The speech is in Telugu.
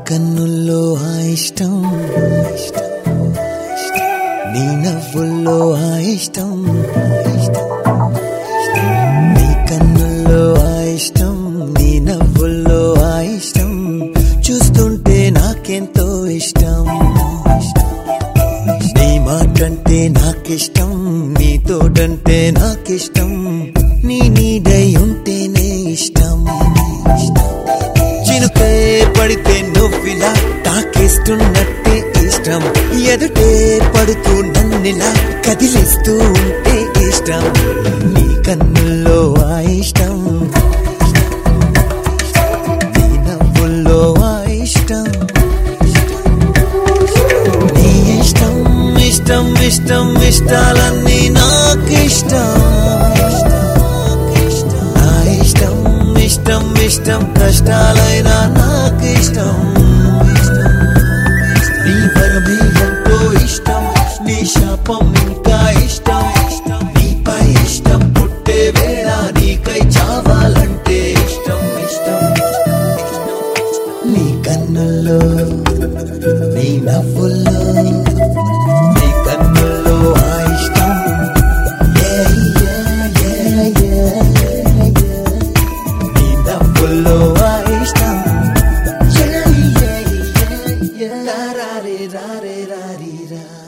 కన్నుల్లో ఆ ఇష్టం నీ నవ్వుల్లో ఆ ఇష్టం నీ కన్నుల్లో ఆ ఇష్టం నీ నవ్వుల్లో ఆ ఇష్టం చూస్తుంటే నాకెంతో ఇష్టం నీ మాటంటే నాకిష్టం నీ తోడంటే నాకిష్టం నీ నీడై ఉంటేనే ఇష్టం చినుకే పడితే నువ్విలా తాకేస్తున్నట్టే ఇష్టం ఎదుటే పడుతూ నన్నిలా కదిలిస్తూ ఉంటే ఇష్టం నీ కన్నుల్లో ఆ ఇష్టం నీ నవ్వుల్లో ఆ ఇష్టం నీ ఇష్టం ఇష్టం ఇష్టం ఇష్టాలన్నీ నాకిష్టం నా ఇష్టం ఇష్టం ఇష్టం కష్టాలైనా నాకిష్టం నీ వరమే ఎంతో ఇష్టం నీ శాపం ఇంకా ఇష్టం నీపై ఇష్టం పుట్టే వేళ నీకై చావాలంటే ఇష్టం ఇష్టం నీ కన్నుల్లో నీ నవ్వుల్లో నీ కన్నుల్లో ఆ ఇష్టం Yeah, yeah, yeah, yeah, yeah. నీ నవ్వుల్లో ఆ ఇష్టం Yeah, yeah, yeah, yeah. రా రా రే రా రే రా రీ రా